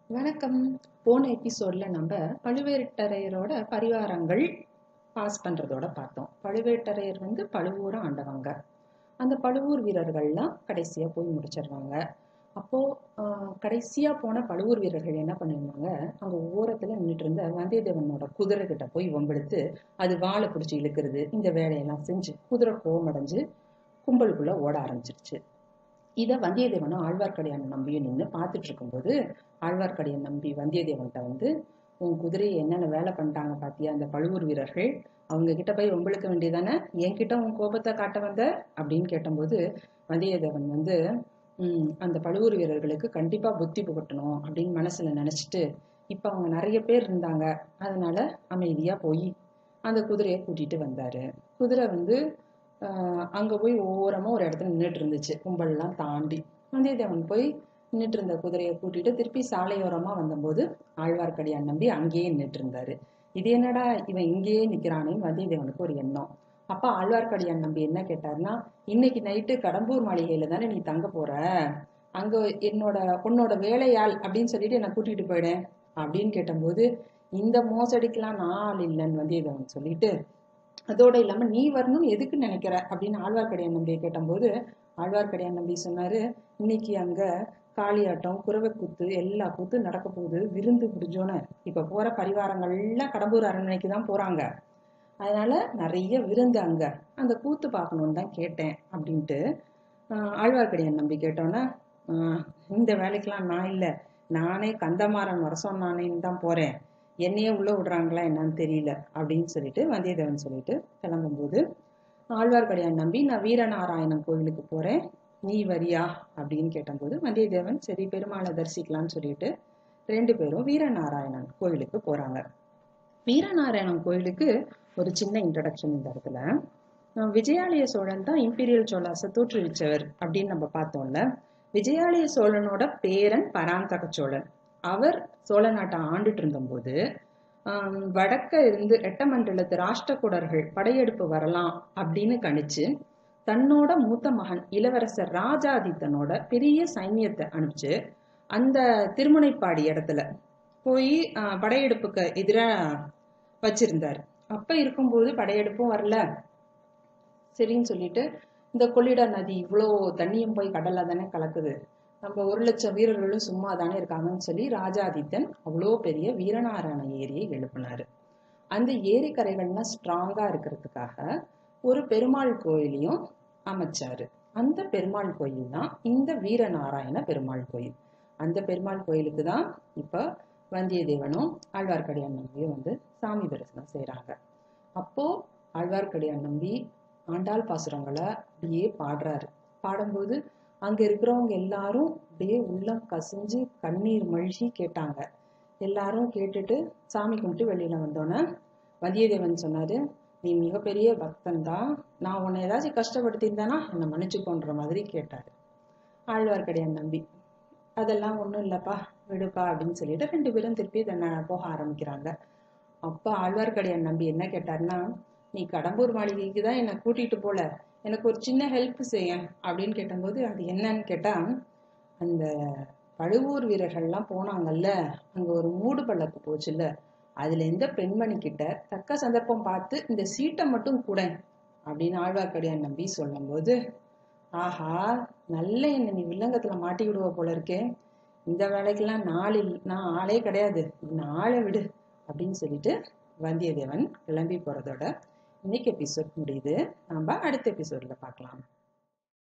வணக்கம் போன எபிசோட்ல நம்ம பழுவேட்டரையரோட பரிவாரங்கள் பாஸ் பண்றதோட பார்த்தோம் பழுவேட்டரையர் வந்து பழுவூரை ஆண்டவங்க அந்த பழுவூர் வீரர்கள்லாம் கடைசியா போய் முடிச்சிடுறாங்க அப்போ ஆஹ், கடைசியா போன பழுவூர் வீரர்கள் என்ன பண்ணிருந்தாங்க அங்க ஓரத்துல நின்றுட்டு இருந்த வந்தியத்தேவனோட குதிரை கிட்ட போய் வம்பெடுத்து அது வாழை பிடிச்சி இழுக்கிறது இந்த வேலையெல்லாம் செஞ்சு குதிரை கோவமடைஞ்சு கும்பலுக்குள்ள ஓட ஆரம்பிச்சிருச்சு இதை வந்தியத்தேவனும் ஆழ்வார்க்கடியான் நம்பியும் நின்று பார்த்துட்டு இருக்கும்போது ஆழ்வார்க்கடியான் நம்பி வந்தியத்தேவன்கிட்ட வந்து உன் குதிரையை என்னென்ன வேலை பண்ணிட்டாங்க பாத்தியா அந்த பழுவூர் வீரர்கள் அவங்க கிட்ட போய் ஒம்பளுக்க வேண்டியதானே என்கிட்ட உன் கோபத்தை காட்ட வந்த அப்படின்னு கேட்டபோது வந்தியத்தேவன் வந்து "ம், அந்த பழுவூர் வீரர்களுக்கு கண்டிப்பா புத்தி புகட்டணும் அப்படின்னு மனசுல நினைச்சிட்டு இப்ப அவங்க நிறைய பேர் இருந்தாங்க அதனால அமைதியா போய் அந்த குதிரையை கூட்டிட்டு வந்தாரு குதிரை வந்து ஆஹ் அங்க போய் ஓரமா ஒரு இடத்துல நின்றுட்டு இருந்துச்சு கும்பல்லாம் தாண்டி வந்தியத்தேவன் போய் நின்றுட்டு இருந்த குதிரையை கூட்டிட்டு திருப்பி சாலையோரமா வந்தபோது ஆழ்வார்க்கடியான் நம்பி அங்கேயே நின்றுட்டு இருந்தாரு இது என்னடா இவன் இங்கேயே நிக்கிறானேன்னு வந்தியத்தேவனுக்கு ஒரு எண்ணம் அப்ப ஆழ்வார்க்கடியான் நம்பி என்ன கேட்டாருன்னா இன்னைக்கு நைட்டு கடம்பூர் மாளிகையில தானே நீ தங்க போற அங்க என்னோட உன்னோட வேலையாள் அப்படின்னு சொல்லிட்டு என்னை கூட்டிட்டு போயிடேன் அப்படின்னு கேட்டபோது இந்த மோசடிக்கெல்லாம் நான் ஆள் இல்லைன்னு வந்தியத்தேவன் சொல்லிட்டு அதோட இல்லாம நீ வரணும் எதுக்கு நினைக்கிற அப்படின்னு ஆழ்வார்க்கடியான் நம்பியை கேட்டபோது ஆழ்வார்க்கடியான் நம்பி சொன்னாரு இன்னைக்கு அங்க காளியாட்டம் குறவை கூத்து எல்லா கூத்து நடக்க போகுது விருந்து முடிஞ்சோன்னு இப்ப போற பரிவாரங்கள்லாம் கடம்பூர் அரண்மனைக்கு தான் போறாங்க அதனால நிறைய விருந்து அங்க அந்த கூத்து பார்க்கணும்னு தான் கேட்டேன் அப்படின்ட்டு ஆஹ் ஆழ்வார்க்கடியான் நம்பி கேட்டோன்னே ஆஹ் இந்த வேலைக்கெல்லாம் நான் இல்லை நானே கந்தமாறன் வர சொன்னானேன்னு தான் போறேன் என்னையே உள்ள விடுறாங்களா என்னன்னு தெரியல அப்படின்னு சொல்லிட்டு வந்தியத்தேவன் சொல்லிட்டு கிளம்பும்போது ஆழ்வார்க்கடியான் நம்பி நான் வீரநாராயணன் கோயிலுக்கு போறேன் நீ வரியா அப்படின்னு கேட்டபோது வந்தியத்தேவன் சரி பெருமாளை தரிசிக்கலாம்னு சொல்லிட்டு ரெண்டு பேரும் வீரநாராயணன் கோயிலுக்கு போறாங்க வீரநாராயணன் கோயிலுக்கு ஒரு சின்ன இன்ட்ரடக்ஷன் இந்த இடத்துல அஹ் விஜயாலய சோழன் தான் இம்பீரியல் சோழாஸை தோற்றுவிச்சவர் அப்படின்னு நம்ம பார்த்தோம்ல விஜயாலய சோழனோட பேரன் பராந்தக சோழன் அவர் சோழ நாட்டை ஆண்டுட்டு இருந்தபோது ஆம், வடக்க இருந்து எட்டமண்டலத்து ராஷ்டிரகூடர்கள் படையெடுப்பு வரலாம் அப்படின்னு கணிச்சு தன்னோட மூத்த மகன் இளவரசர் ராஜாதித்தனோட பெரிய சைன்யத்தை அனுப்பிச்சு அந்த திருமுனைப்பாடி இடத்துல போய் ஆஹ், படையெடுப்புக்கு எதிரா வச்சிருந்தார் அப்ப இருக்கும்போது படையெடுப்பும் வரல சரின்னு சொல்லிட்டு இந்த கொள்ளிட நதி இவ்வளோ தண்ணியும் போய் கடல்ல தானே கலக்குது நம்ம ஒரு லட்சம் வீரர்களும் சும்மா தானே இருக்காங்கன்னு சொல்லி ராஜாதித்தன் அவ்வளோ பெரிய வீரநாராயண ஏரியை எழுப்பினாரு அந்த ஏரிக்கரைகள்லாம் ஸ்ட்ராங்கா இருக்கிறதுக்காக ஒரு பெருமாள் கோயிலையும் அமைச்சாரு அந்த பெருமாள் கோயில் தான் இந்த வீரநாராயண பெருமாள் கோயில் அந்த பெருமாள் கோயிலுக்கு தான் இப்ப வந்தியத்தேவனும் ஆழ்வார்க்கடியான் நம்பியும் வந்து சாமி தரிசனம் செய்றாங்க அப்போ ஆழ்வார்க்கடியான் நம்பி ஆண்டாள் பாசுரங்களை அப்படியே பாடுறாரு பாடும்போது அங்க இருக்கிறவங்க எல்லாரும் அப்படியே உள்ளம் கசிஞ்சு கண்ணீர் மழ்கி கேட்டாங்க எல்லாரும் கேட்டுட்டு சாமி கும்பிட்டு வெளியில வந்தோன்னே வந்தியத்தேவன் சொன்னாரு நீ மிகப்பெரிய பக்தன் தான் நான் உன்னை ஏதாச்சும் கஷ்டப்படுத்தியிருந்தேனா என்னை மன்னிச்சுக்கோன்ற மாதிரி கேட்டாரு ஆழ்வார்க்கடியான் நம்பி அதெல்லாம் ஒண்ணும் இல்லப்பா விடுப்பா அப்படின்னு சொல்லிட்டு ரெண்டு பேரும் திருப்பி தன்னை போக ஆரம்பிக்கிறாங்க அப்ப ஆழ்வார்க்கடியான் நம்பி என்ன கேட்டாருன்னா நீ கடம்பூர் மாளிகைக்கு தான் என்னை கூட்டிட்டு போல எனக்கு ஒரு சின்ன ஹெல்ப் செய்ய அப்படின்னு கேட்டபோது அது என்னன்னு கேட்டா அந்த பழுவூர் வீரர்கள்லாம் போனாங்கல்ல அங்க ஒரு மூடு பள்ளக்கு போச்சுல்ல அதுல எந்த பெண்மணி கிட்ட தக்க சந்தர்ப்பம் பார்த்து இந்த சீட்டை மட்டும் கூட அப்படின்னு ஆழ்வார்க்கடியான் நம்பி சொல்லும்போது ஆஹா நல்ல என்ன நீ வில்லங்கத்துல மாட்டி விடுவ போல இருக்கே இந்த வேலைக்கெல்லாம் நாள் இல் நான் ஆளே கிடையாது நான் ஆளை விடு அப்படின்னு சொல்லிட்டு வந்தியத்தேவன் கிளம்பி போறதோட இன்னைக்கு எபிசோட் முடியுது நாம அடுத்த எபிசோட்ல பார்க்கலாம்